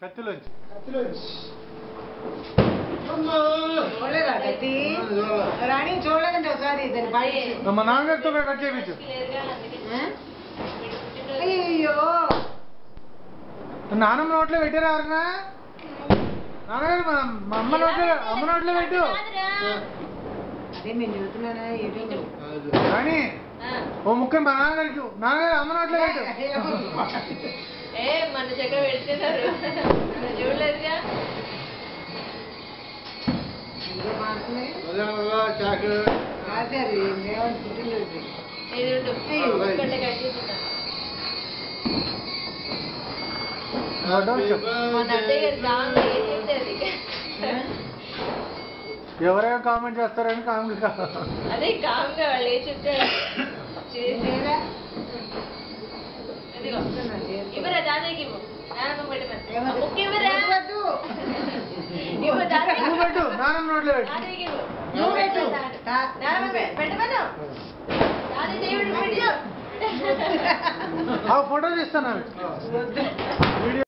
కత్తిలోంచి చూడలేదా కత్తి రాణి చూడలేదండి ఒకసారి దాని బయట మా నాన్నగారితో కూడా కట్ చేయించు అయ్యో నాన్నమ్మ నోట్లో పెట్టారా ఎవరన్నా నాన్నగారు మా మా అమ్మ నోట్లో అమ్మ నోట్లో పెట్టు అదే మేము చదువుతున్నానా ఏంటో కానీ ఓ ముక్క మా నాన్నగారికి ఇవ్వు. నాన్నగారు అమ్మ నోట్లో పెట్టు ఏ మన చక్కెర పెడుతున్నారు నువ్వు చూడలేదుగా ఇంకో మాత్రమే చాకు రాశారు ఏమని పుట్టినరోజు ఇది ఉండు అయ్యో. ఒక్కటే కట్ చేసుకుంటా మన అత్తయ్య గారు కావాలి ఏం చేసేది ఎవరైనా కామెంట్ చేస్తారని కామెంట్ అదే కామ్గా వాళ్ళు ఏ చెప్తారు చేసి లేదా? ఇదిగో చెప్తున్నా, చేస్తున్నా. ఇవ్వరా దాదాకి ఇవ్వు నానమ్మ పెట్టమని ఏమది? ముక్క ఇవ్వరా వద్దు. ఇవ్వు దాదాకి నువ్వు పెట్టు నాన్నమ్మ నోట్లో పెట్టు దాదాకి ఇవ్వు నువ్వు పెట్టు. నానమ్మ పె- పెట్టమను దాదా దేవుడు పెట్టు ఆ ఫోటో తీస్తాను వద్దు. వీడియో